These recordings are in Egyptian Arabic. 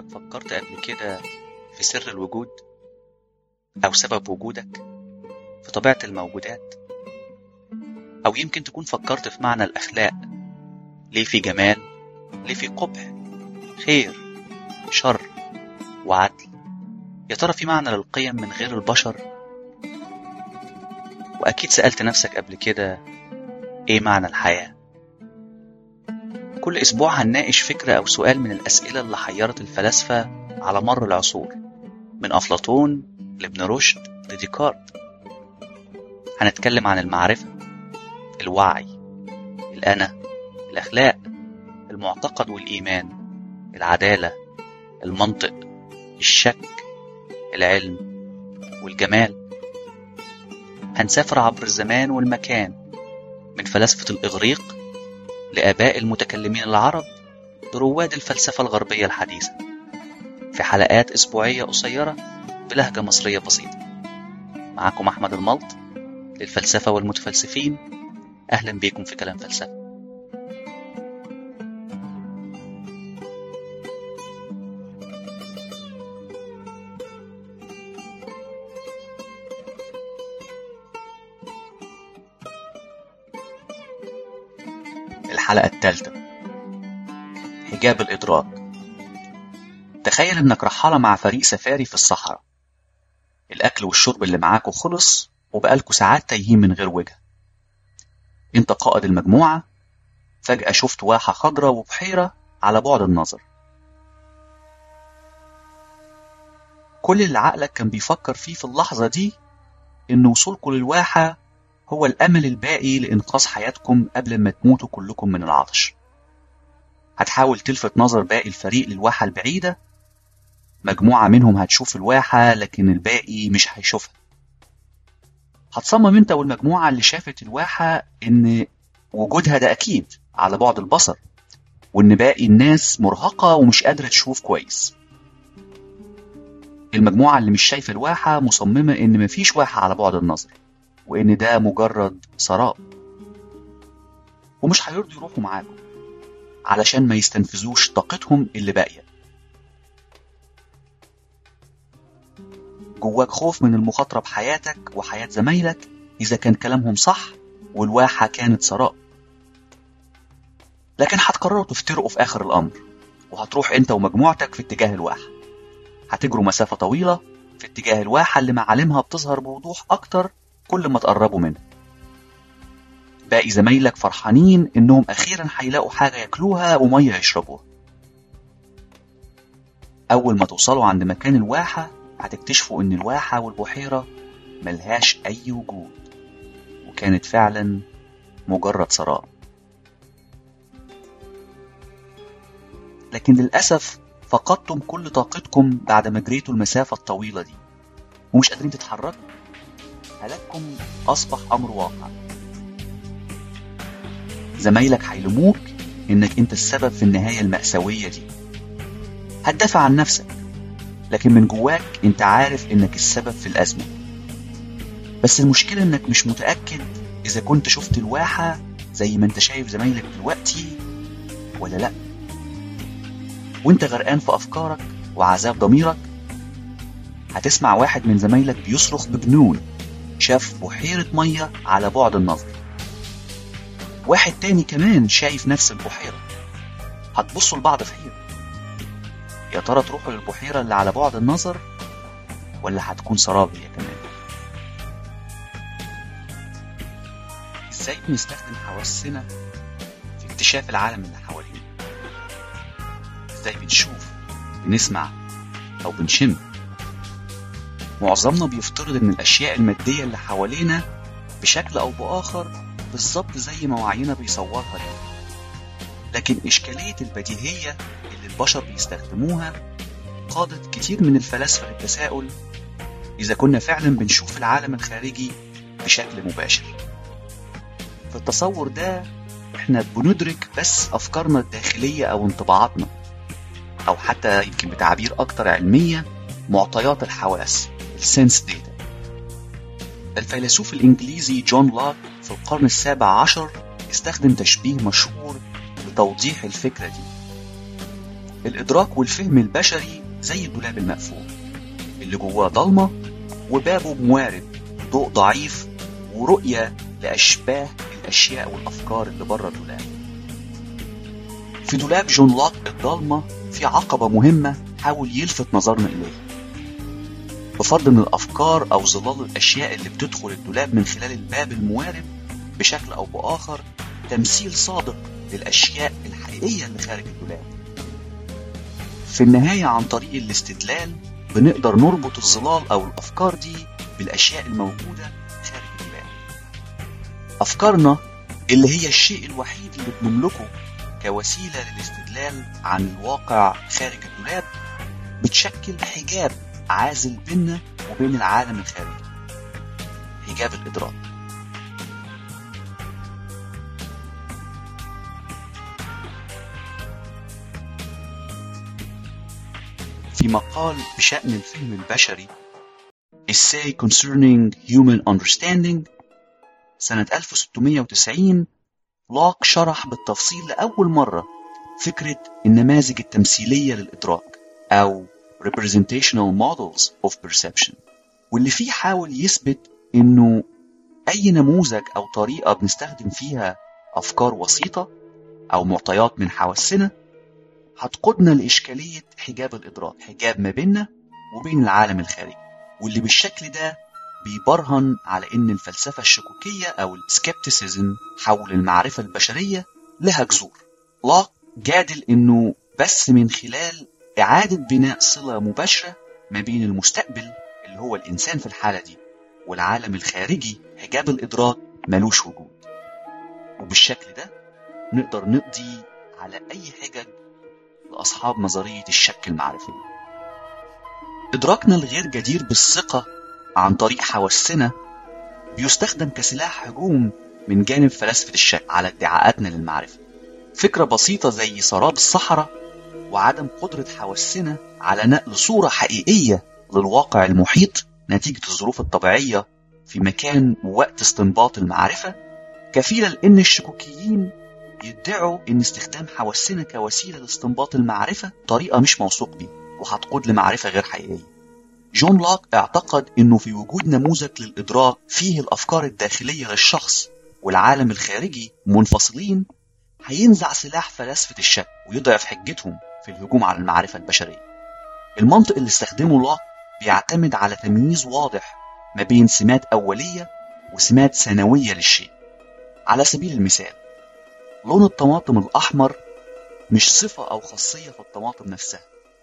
عمرك فكرت قبل كده في سر الوجود أو سبب وجودك في طبيعة الموجودات أو يمكن تكون فكرت في معنى الأخلاق ليه في جمال ليه في قبح خير شر وعدل يا ترى في معنى للقيم من غير البشر وأكيد سألت نفسك قبل كده إيه معنى الحياة كل أسبوع هنناقش فكرة أو سؤال من الأسئلة اللي حيرت الفلاسفة على مر العصور من أفلاطون لابن رشد لديكارت هنتكلم عن المعرفة الوعي الأنا الأخلاق المعتقد والإيمان العدالة المنطق الشك العلم والجمال هنسافر عبر الزمان والمكان من فلاسفة الإغريق لآباء المتكلمين العرب لرواد الفلسفة الغربية الحديثة في حلقات أسبوعية قصيرة بلهجة مصرية بسيطة معكم أحمد الملط للفلسفة والمتفلسفين أهلا بيكم في كلام فلسفة الحلقة الثالثة حجاب الإدراك تخيل إنك رحالة مع فريق سفاري في الصحراء الأكل والشرب اللي معاكوا خلص وبقالكوا ساعات تايهين من غير وجه أنت قائد المجموعة فجأة شفت واحة خضراء وبحيرة على بعد النظر كل اللي عقلك كان بيفكر فيه في اللحظة دي إن وصولكوا للواحة هو الأمل الباقي لإنقاذ حياتكم قبل ما تموتوا كلكم من العطش هتحاول تلفت نظر باقي الفريق للواحة البعيدة مجموعة منهم هتشوف الواحة لكن الباقي مش هيشوفها هتصمم انت والمجموعة اللي شافت الواحة ان وجودها ده اكيد على بعد البصر وان باقي الناس مرهقة ومش قادرة تشوف كويس المجموعة اللي مش شايفة الواحة مصممة ان مفيش واحة على بعد النظر وإن ده مجرد سراب ومش هيرضوا يروحوا معاكم علشان ما يستنفذوش طاقتهم اللي باقية جواك خوف من المخاطرة بحياتك وحياة زمايلك إذا كان كلامهم صح والواحة كانت سراب لكن هتقرروا تفترقوا في آخر الأمر وهتروح أنت ومجموعتك في اتجاه الواحة هتجروا مسافة طويلة في اتجاه الواحة اللي معالمها بتظهر بوضوح أكتر كل ما تقربوا منها باقي زمايلك فرحانين إنهم أخيرا هيلاقوا حاجة ياكلوها ومية يشربوها أول ما توصلوا عند مكان الواحة هتكتشفوا إن الواحة والبحيرة ملهاش أي وجود وكانت فعلا مجرد سراب لكن للأسف فقدتم كل طاقتكم بعد ما جريتوا المسافة الطويلة دي ومش قادرين تتحركوا هلاككم أصبح أمر واقع زمايلك هيلوموك إنك أنت السبب في النهاية المأساوية دي هتدافع عن نفسك لكن من جواك أنت عارف إنك السبب في الأزمة بس المشكلة إنك مش متأكد إذا كنت شفت الواحة زي ما أنت شايف زمايلك دلوقتي ولا لأ وأنت غرقان في أفكارك وعذاب ضميرك هتسمع واحد من زمايلك بيصرخ بجنون شاف بحيرة مية على بعد النظر واحد تاني كمان شايف نفس البحيرة هتبصوا لبعض في حيرة يا ترى تروحوا للبحيرة اللي على بعد النظر ولا هتكون سراب هي كمان ازاي بنستخدم حواسنا في اكتشاف العالم اللي حوالينا ازاي بنشوف بنسمع او بنشم معظمنا بيفترض ان الاشياء الماديه اللي حوالينا بشكل او باخر بالظبط زي ما وعينا بيصورها لنا لكن اشكاليه البديهيه اللي البشر بيستخدموها قادت كتير من الفلاسفه للتساؤل اذا كنا فعلا بنشوف العالم الخارجي بشكل مباشر في التصور ده احنا بندرك بس افكارنا الداخليه او انطباعاتنا او حتى يمكن بتعابير اكتر علميه معطيات الحواس السنس داتا الفيلسوف الإنجليزي جون لوك في القرن السابع عشر استخدم تشبيه مشهور لتوضيح الفكرة دي الإدراك والفهم البشري زي الدولاب المقفول اللي جواه ضلمة وبابه موارد ضوء ضعيف ورؤية لأشباه الأشياء والأفكار اللي بره الدولاب في دولاب جون لوك الضلمة في عقبة مهمة حاول يلفت نظرنا إليها بفرض ان الافكار او ظلال الاشياء اللي بتدخل الدولاب من خلال الباب الموارب بشكل او باخر تمثيل صادق للاشياء الحقيقيه اللي خارج الدولاب في النهايه عن طريق الاستدلال بنقدر نربط الظلال او الافكار دي بالاشياء الموجوده خارج الدولاب افكارنا اللي هي الشيء الوحيد اللي بنملكه كوسيله للاستدلال عن الواقع خارج الدولاب بتشكل حجاب عازل بيننا وبين العالم الخارجي حجاب الإدراك في مقال بشأن الفهم البشري Essay Concerning Human Understanding سنة 1690 لوك شرح بالتفصيل لأول مرة فكرة النماذج التمثيلية للإدراك أو representational models of perception واللي فيه حاول يثبت انه اي نموذج او طريقة بنستخدم فيها افكار وسيطة او معطيات من حواسنا هتقودنا لاشكالية حجاب الادراك حجاب ما بيننا وبين العالم الخارجي واللي بالشكل ده بيبرهن على ان الفلسفة الشكوكية او السكبتسيزم حول المعرفة البشرية لها جذور لاك جادل انه بس من خلال إعادة بناء صلة مباشرة ما بين المستقبل اللي هو الإنسان في الحالة دي والعالم الخارجي حجاب الإدراك ملوش وجود وبالشكل ده نقدر نقضي على أي حجج لأصحاب نظرية الشك المعرفية إدراكنا الغير جدير بالثقة عن طريق حواسنا بيستخدم كسلاح هجوم من جانب فلاسفة الشك على ادعاءاتنا للمعرفة فكرة بسيطة زي سراب الصحراء وعدم قدرة حواسنا على نقل صورة حقيقية للواقع المحيط نتيجة الظروف الطبيعية في مكان ووقت استنباط المعرفة كفيلة لأن الشكوكيين يدعوا إن استخدام حواسنا كوسيلة لاستنباط المعرفة طريقة مش موثوق بيها وهتقود لمعرفة غير حقيقية جون لوك اعتقد إنه في وجود نموذج للإدراك فيه الأفكار الداخلية للشخص والعالم الخارجي منفصلين هينزع سلاح فلاسفة الشك ويضعف حجتهم في الهجوم على المعرفة البشرية المنطق اللي استخدمه لوك بيعتمد على تمييز واضح ما بين سمات أولية وسمات ثانوية للشيء على سبيل المثال لون الطماطم الأحمر مش صفة أو خاصية في الطماطم نفسها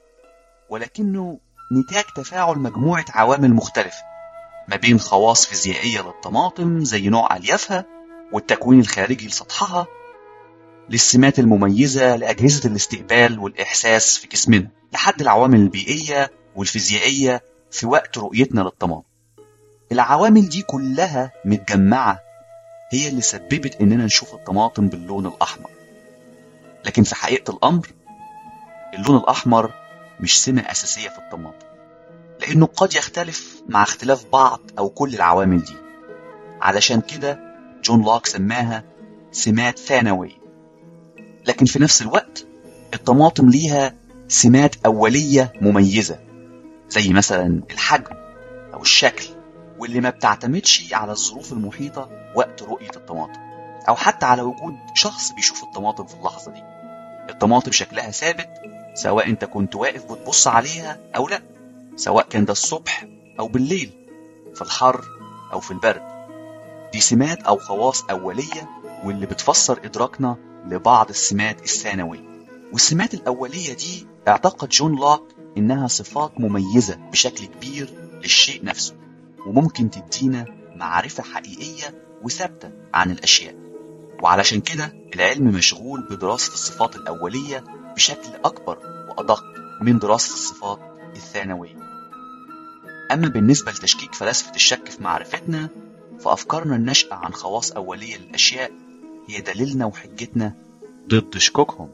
ولكنه نتاج تفاعل مجموعة عوامل مختلفة ما بين خواص فيزيائية للطماطم زي نوع أليافها والتكوين الخارجي لسطحها للسمات المميزة لأجهزة الاستقبال والإحساس في جسمنا لحد العوامل البيئية والفيزيائية في وقت رؤيتنا للطماطم العوامل دي كلها متجمعة هي اللي سببت إننا نشوف الطماطم باللون الأحمر لكن في حقيقة الأمر اللون الأحمر مش سمة أساسية في الطماطم لأنه قد يختلف مع اختلاف بعض أو كل العوامل دي علشان كده جون لوك سماها سمات ثانوية لكن في نفس الوقت الطماطم ليها سمات أولية مميزة زي مثلا الحجم أو الشكل واللي ما بتعتمدش على الظروف المحيطة وقت رؤية الطماطم أو حتى على وجود شخص بيشوف الطماطم في اللحظة دي الطماطم شكلها ثابت سواء انت كنت واقف بتبص عليها أو لأ سواء كان ده الصبح أو بالليل في الحر أو في البرد دي سمات أو خواص أولية واللي بتفسر إدراكنا لبعض السمات الثانوية والسمات الأولية دي اعتقد جون لوك إنها صفات مميزة بشكل كبير للشيء نفسه وممكن تدينا معرفة حقيقية وثابتة عن الأشياء وعلشان كده العلم مشغول بدراسة الصفات الأولية بشكل أكبر وأدق من دراسة الصفات الثانوية أما بالنسبة لتشكيك فلاسفة الشك في معرفتنا فأفكارنا الناشئة عن خواص أولية للأشياء هي دليلنا وحجتنا ضد شكوكهم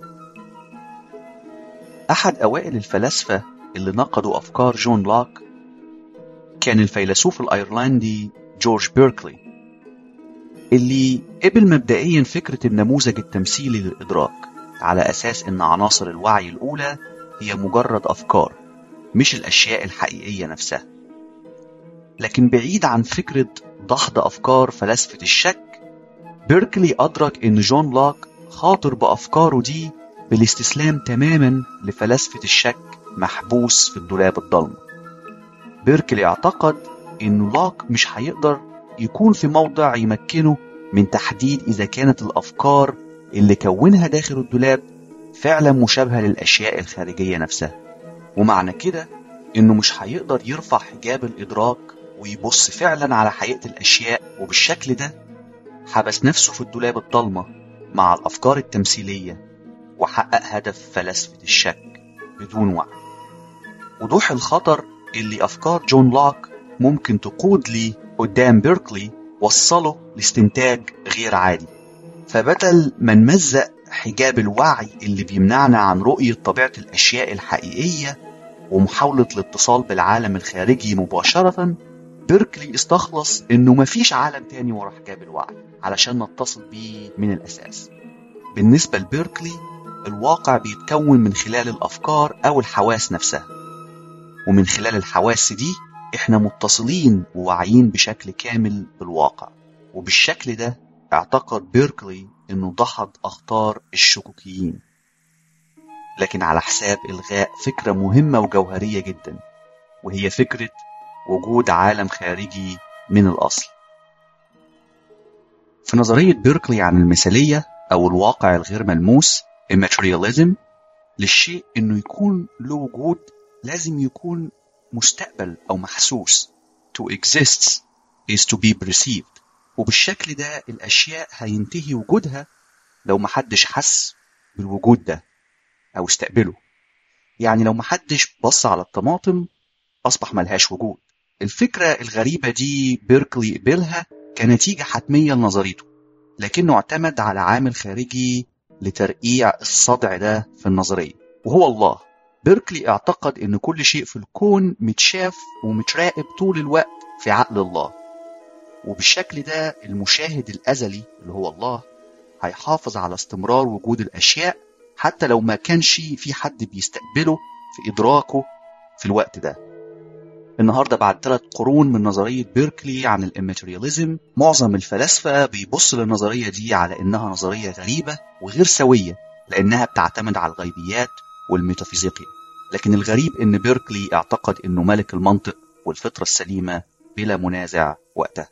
أحد أوائل الفلاسفة اللي نقدوا أفكار جون لوك كان الفيلسوف الأيرلندي جورج بيركلي اللي قبل مبدئيا فكرة النموذج التمثيلي للإدراك على أساس إن عناصر الوعي الأولى هي مجرد أفكار مش الأشياء الحقيقية نفسها لكن بعيد عن فكرة دحض أفكار فلسفة الشك بيركلي أدرك إن جون لوك خاطر بأفكاره دي بالاستسلام تماما لفلسفة الشك محبوس في الدولاب الضلمة بيركلي اعتقد إن لوك مش هيقدر يكون في موضع يمكنه من تحديد إذا كانت الأفكار اللي كونها داخل الدولاب فعلا مشابهة للأشياء الخارجية نفسها ومعنى كده إنه مش هيقدر يرفع حجاب الإدراك ويبص فعلا على حقيقة الأشياء وبالشكل ده حبس نفسه في الدولاب الضلمة مع الأفكار التمثيلية وحقق هدف فلسفة الشك بدون وعي وضوح الخطر اللي أفكار جون لوك ممكن تقود ليه قدام بيركلي وصله لاستنتاج غير عادي فبدل ما نمزق حجاب الوعي اللي بيمنعنا عن رؤية طبيعة الأشياء الحقيقية ومحاولة الاتصال بالعالم الخارجي مباشرة بيركلي استخلص إنه مفيش عالم تاني ورا حجاب الوعي علشان نتصل بيه من الأساس بالنسبة لبيركلي الواقع بيتكون من خلال الأفكار أو الحواس نفسها ومن خلال الحواس دي احنا متصلين وواعيين بشكل كامل بالواقع وبالشكل ده اعتقد بيركلي انه دحض اخطار الشكوكيين لكن على حساب الغاء فكره مهمه وجوهريه جدا وهي فكره وجود عالم خارجي من الاصل في نظريه بيركلي عن المثاليه او الواقع الغير ملموس immaterialism للشيء انه يكون له وجود لازم يكون مستقبل او محسوس to exist is to be perceived وبالشكل ده الأشياء هينتهي وجودها لو محدش حس بالوجود ده أو استقبله يعني لو محدش بص على الطماطم أصبح ملهاش وجود الفكرة الغريبة دي بيركلي قبلها كنتيجة حتمية لنظريته لكنه اعتمد على عامل خارجي لترقيع الصدع ده في النظرية وهو الله بيركلي اعتقد ان كل شيء في الكون متشاف ومتراقب طول الوقت في عقل الله وبالشكل ده المشاهد الأزلي اللي هو الله هيحافظ على استمرار وجود الأشياء حتى لو ما كانش في حد بيستقبله في إدراكه في الوقت ده النهاردة بعد ثلاث قرون من نظرية بيركلي عن الإماتيرياليزم معظم الفلاسفة بيبص للنظرية دي على إنها نظرية غريبة وغير سوية لأنها بتعتمد على الغيبيات والميتافيزيقيا لكن الغريب إن بيركلي اعتقد إنه ملك المنطق والفطرة السليمة بلا منازع وقتها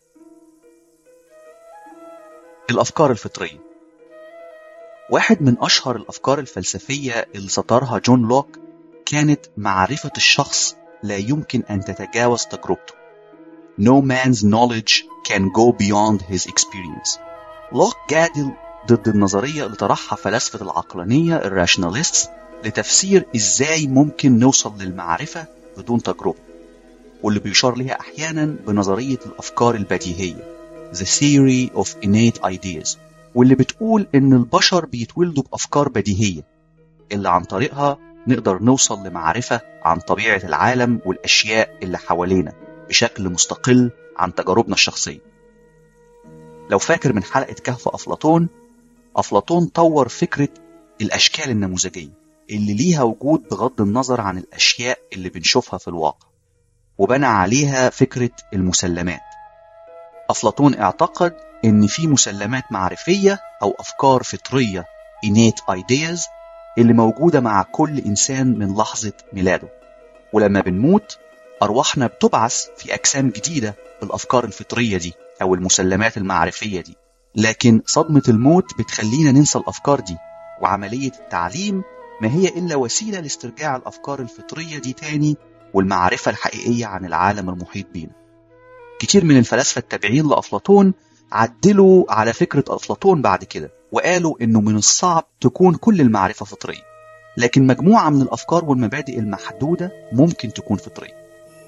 الأفكار الفطرية واحد من أشهر الأفكار الفلسفية اللي سطرها جون لوك كانت معرفة الشخص لا يمكن أن تتجاوز تجربته No man's knowledge can go beyond his experience لوك جادل ضد النظرية اللي طرحها فلاسفة العقلانية الراشناليست لتفسير إزاي ممكن نوصل للمعرفة بدون تجربة واللي بيشار ليها أحيانا بنظرية الأفكار البديهية The Theory of Innate Ideas واللي بتقول إن البشر بيتولدوا بأفكار بديهية اللي عن طريقها نقدر نوصل لمعرفة عن طبيعة العالم والأشياء اللي حوالينا بشكل مستقل عن تجاربنا الشخصية لو فاكر من حلقة كهف أفلاطون أفلاطون طور فكرة الأشكال النموذجية اللي ليها وجود بغض النظر عن الأشياء اللي بنشوفها في الواقع وبنى عليها فكرة المسلمات أفلاطون اعتقد إن في مسلمات معرفية أو أفكار فطرية innate ideas اللي موجودة مع كل إنسان من لحظة ميلاده ولما بنموت أرواحنا بتبعث في أجسام جديدة بالأفكار الفطرية دي أو المسلمات المعرفية دي لكن صدمة الموت بتخلينا ننسى الأفكار دي وعملية التعليم ما هي إلا وسيلة لاسترجاع الأفكار الفطرية دي تاني والمعرفة الحقيقية عن العالم المحيط بينا كتير من الفلاسفة التابعين لأفلاطون عدلوا على فكرة أفلاطون بعد كده وقالوا إنه من الصعب تكون كل المعرفة فطرية لكن مجموعة من الأفكار والمبادئ المحدودة ممكن تكون فطرية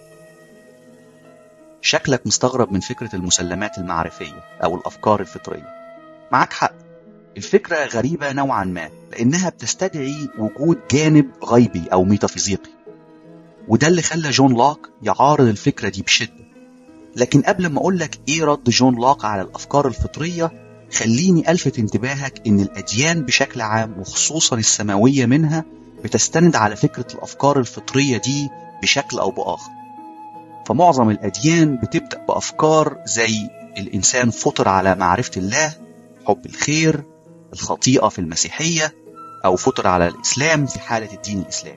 شكلك مستغرب من فكرة المسلمات المعرفية أو الأفكار الفطرية معك حق الفكرة غريبة نوعا ما لأنها بتستدعي وجود جانب غيبي أو ميتافيزيقي وده اللي خلى جون لوك يعارض الفكرة دي بشدة لكن قبل ما أقول لك إيه رد جون لوك على الأفكار الفطرية خليني ألفت انتباهك إن الأديان بشكل عام وخصوصا السماوية منها بتستند على فكرة الأفكار الفطرية دي بشكل أو بآخر فمعظم الأديان بتبدأ بأفكار زي الإنسان فطر على معرفة الله حب الخير الخطيئة في المسيحية أو فطر على الإسلام في حالة الدين الإسلامي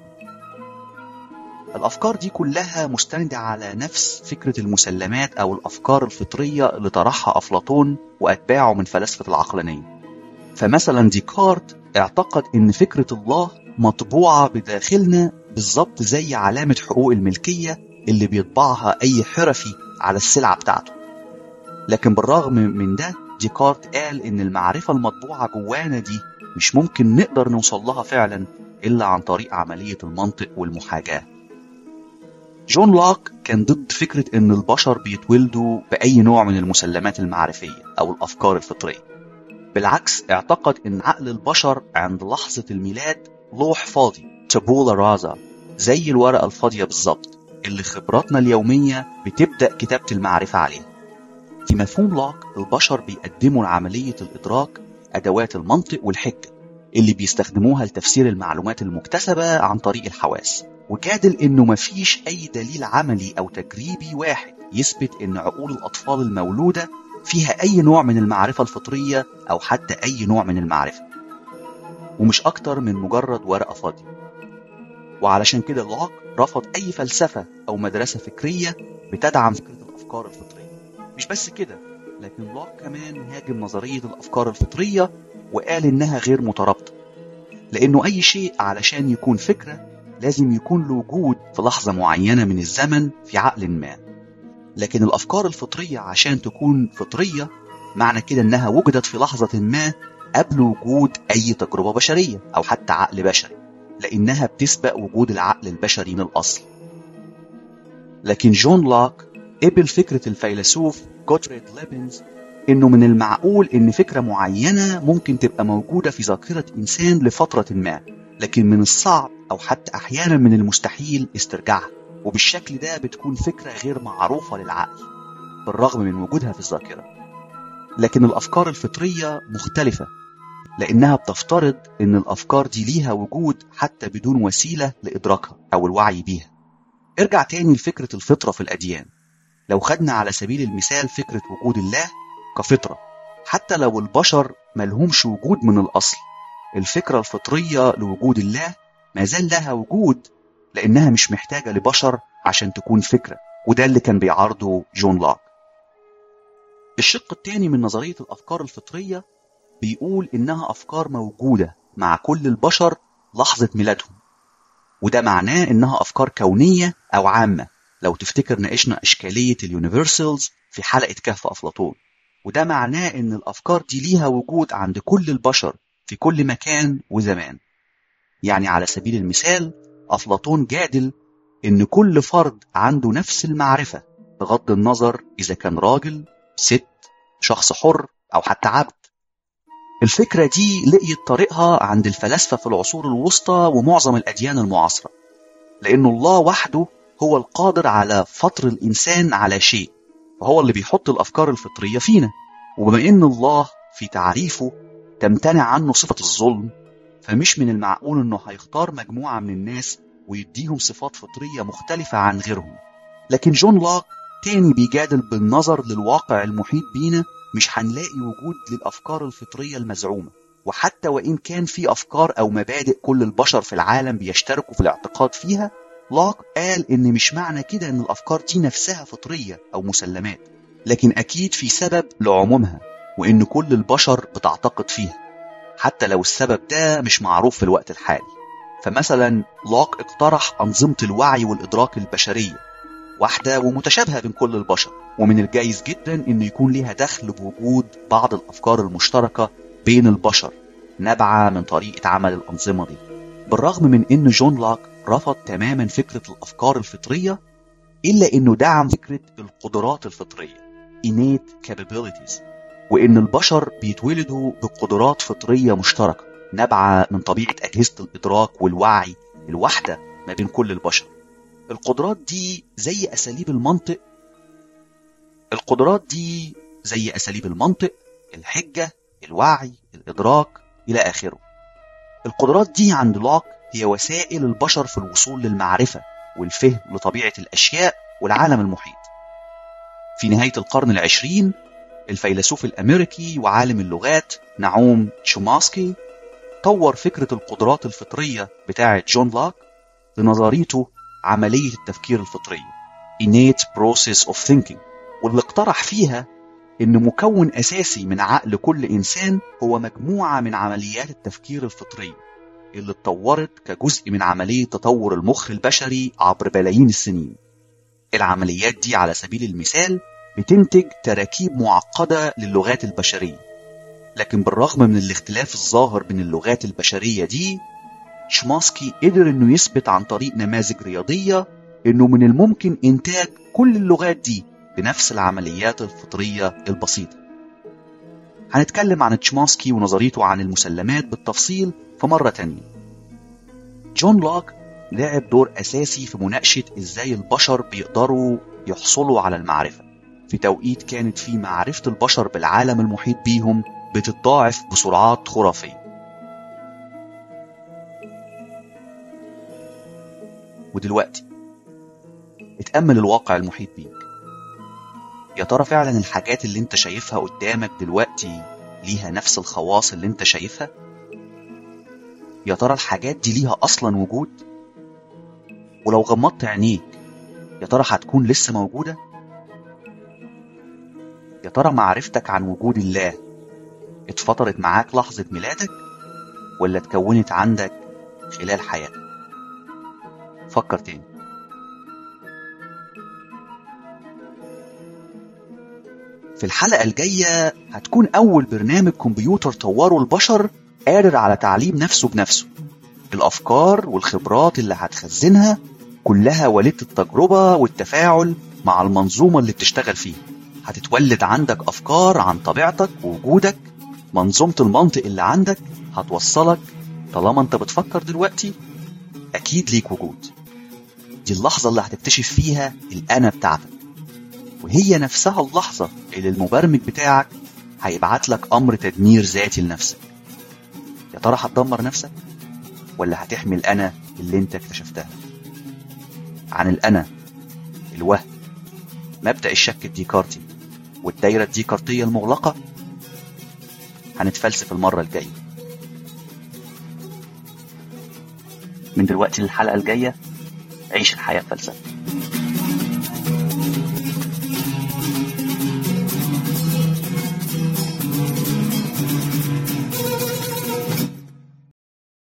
الأفكار دي كلها مستندة على نفس فكرة المسلمات أو الأفكار الفطرية اللي طرحها أفلاطون وأتباعه من فلاسفة العقلانية فمثلا ديكارت اعتقد إن فكرة الله مطبوعة بداخلنا بالظبط زي علامة حقوق الملكية اللي بيطبعها أي حرفي على السلعة بتاعته لكن بالرغم من ده ديكارت قال إن المعرفة المطبوعة جوانا دي مش ممكن نقدر نوصل لها فعلا إلا عن طريق عملية المنطق والمحاجاة جون لوك كان ضد فكرة إن البشر بيتولدوا بأي نوع من المسلمات المعرفية أو الأفكار الفطرية بالعكس اعتقد إن عقل البشر عند لحظة الميلاد لوح فاضي تابولا رازا زي الورقة الفاضية بالظبط اللي خبراتنا اليومية بتبدأ كتابة المعرفة عليها في مفهوم لوك البشر بيقدموا لعملية الإدراك أدوات المنطق والحجة اللي بيستخدموها لتفسير المعلومات المكتسبة عن طريق الحواس وجادل إنه مفيش أي دليل عملي أو تجريبي واحد يثبت إن عقول الأطفال المولودة فيها أي نوع من المعرفة الفطرية أو حتى أي نوع من المعرفة ومش أكتر من مجرد ورقة فاضية وعلشان كده لوك رفض أي فلسفة أو مدرسة فكرية بتدعم فكرة الأفكار الفطرية مش بس كده لكن لوك كمان هاجم نظرية الأفكار الفطرية وقال إنها غير مترابطة لأنه أي شيء علشان يكون فكرة لازم يكون له وجود في لحظة معينة من الزمن في عقل ما لكن الأفكار الفطرية عشان تكون فطرية معنى كده إنها وجدت في لحظة ما قبل وجود أي تجربة بشرية أو حتى عقل بشري لأنها بتسبق وجود العقل البشري من الأصل لكن جون لوك قبل فكرة الفيلسوف جوتريد ليبنز إنه من المعقول إن فكرة معينة ممكن تبقى موجودة في ذاكرة إنسان لفترة ما لكن من الصعب أو حتى أحيانا من المستحيل استرجاعها وبالشكل ده بتكون فكرة غير معروفة للعقل بالرغم من وجودها في الذاكرة لكن الأفكار الفطرية مختلفة لأنها بتفترض إن الأفكار دي ليها وجود حتى بدون وسيلة لإدراكها أو الوعي بيها ارجع تاني لفكرة الفطرة في الأديان لو خدنا على سبيل المثال فكرة وجود الله كفطرة حتى لو البشر ملهمش وجود من الأصل الفكرة الفطرية لوجود الله ما زال لها وجود لأنها مش محتاجة لبشر عشان تكون فكرة وده اللي كان بيعارضه جون لوك الشق الثاني من نظرية الأفكار الفطرية بيقول إنها أفكار موجودة مع كل البشر لحظة ميلادهم وده معناه إنها أفكار كونية أو عامة لو تفتكر ناقشنا إشكالية اليونيفرسالز في حلقة كهف أفلاطون وده معناه إن الأفكار دي ليها وجود عند كل البشر في كل مكان وزمان يعني على سبيل المثال أفلاطون جادل إن كل فرد عنده نفس المعرفة بغض النظر إذا كان راجل ست شخص حر أو حتى عبد الفكرة دي لقيت طريقها عند الفلاسفة في العصور الوسطى ومعظم الأديان المعاصرة لأن الله وحده هو القادر على فطر الإنسان على شيء وهو اللي بيحط الأفكار الفطرية فينا وبما إن الله في تعريفه تمتنع عنه صفة الظلم فمش من المعقول إنه هيختار مجموعة من الناس ويديهم صفات فطرية مختلفة عن غيرهم لكن جون لوك تاني بيجادل بالنظر للواقع المحيط بينا مش هنلاقي وجود للأفكار الفطرية المزعومة وحتى وإن كان في أفكار أو مبادئ كل البشر في العالم بيشتركوا في الاعتقاد فيها لوك قال إن مش معنى كده إن الأفكار دي نفسها فطرية أو مسلمات لكن أكيد في سبب لعمومها وإن كل البشر بتعتقد فيها حتى لو السبب ده مش معروف في الوقت الحالي فمثلا لوك اقترح أنظمة الوعي والإدراك البشرية واحدة ومتشابهة بين كل البشر ومن الجايز جدا إنه يكون ليها دخل بوجود بعض الأفكار المشتركة بين البشر نابعة من طريقة عمل الأنظمة دي بالرغم من إن جون لوك رفض تماما فكرة الأفكار الفطرية إلا إنه دعم فكرة القدرات الفطرية innate capabilities وإن البشر بيتولدوا بقدرات فطرية مشتركة نابعة من طبيعة أجهزة الإدراك والوعي الواحدة ما بين كل البشر القدرات دي زي أساليب المنطق القدرات دي زي أساليب المنطق الحجة الوعي الإدراك إلى آخره القدرات دي عند لوك هي وسائل البشر في الوصول للمعرفة والفهم لطبيعة الأشياء والعالم المحيط في نهاية القرن العشرين الفيلسوف الأمريكي وعالم اللغات نعوم تشوماسكي طور فكرة القدرات الفطرية بتاعة جون لاك لنظريته عملية التفكير الفطرية innate process of thinking واللي اقترح فيها إن مكون أساسي من عقل كل إنسان هو مجموعة من عمليات التفكير الفطرية اللي اتطورت كجزء من عملية تطور المخ البشري عبر بلايين السنين العمليات دي على سبيل المثال بتنتج تراكيب معقدة للغات البشرية لكن بالرغم من الاختلاف الظاهر بين اللغات البشرية دي شماسكي قدر انه يثبت عن طريق نماذج رياضية انه من الممكن انتاج كل اللغات دي بنفس العمليات الفطرية البسيطة هنتكلم عن تشماسكي ونظريته عن المسلمات بالتفصيل في مرة تانية جون لوك لعب دور أساسي في مناقشة إزاي البشر بيقدروا يحصلوا على المعرفة في توقيت كانت فيه معرفة البشر بالعالم المحيط بيهم بتتضاعف بسرعات خرافية ودلوقتي اتأمل الواقع المحيط بيك يا ترى فعلا الحاجات اللي انت شايفها قدامك دلوقتي ليها نفس الخواص اللي انت شايفها يا ترى الحاجات دي ليها اصلا وجود ولو غمضت عينيك يا ترى هتكون لسه موجوده يا ترى معرفتك عن وجود الله اتفطرت معاك لحظة ميلادك ولا اتكونت عندك خلال حياتك فكر تاني في الحلقة الجاية هتكون أول برنامج كمبيوتر طوره البشر قادر على تعليم نفسه بنفسه الأفكار والخبرات اللي هتخزنها كلها وليدة التجربة والتفاعل مع المنظومة اللي بتشتغل فيها هتتولد عندك أفكار عن طبيعتك ووجودك منظومة المنطق اللي عندك هتوصلك طالما انت بتفكر دلوقتي أكيد ليك وجود دي اللحظة اللي هتكتشف فيها الأنا بتاعتك وهي نفسها اللحظة اللي المبرمج بتاعك هيبعت لك أمر تدمير ذاتي لنفسك يا ترى هتدمر نفسك ولا هتحمي الأنا اللي انت اكتشفتها عن الأنا الوهم مبدأ الشك الديكارتي والدايرة الديكارتية المغلقة هنتفلسف المرة الجاية من دلوقتي للحلقة الجاية عيش الحياة فلسفة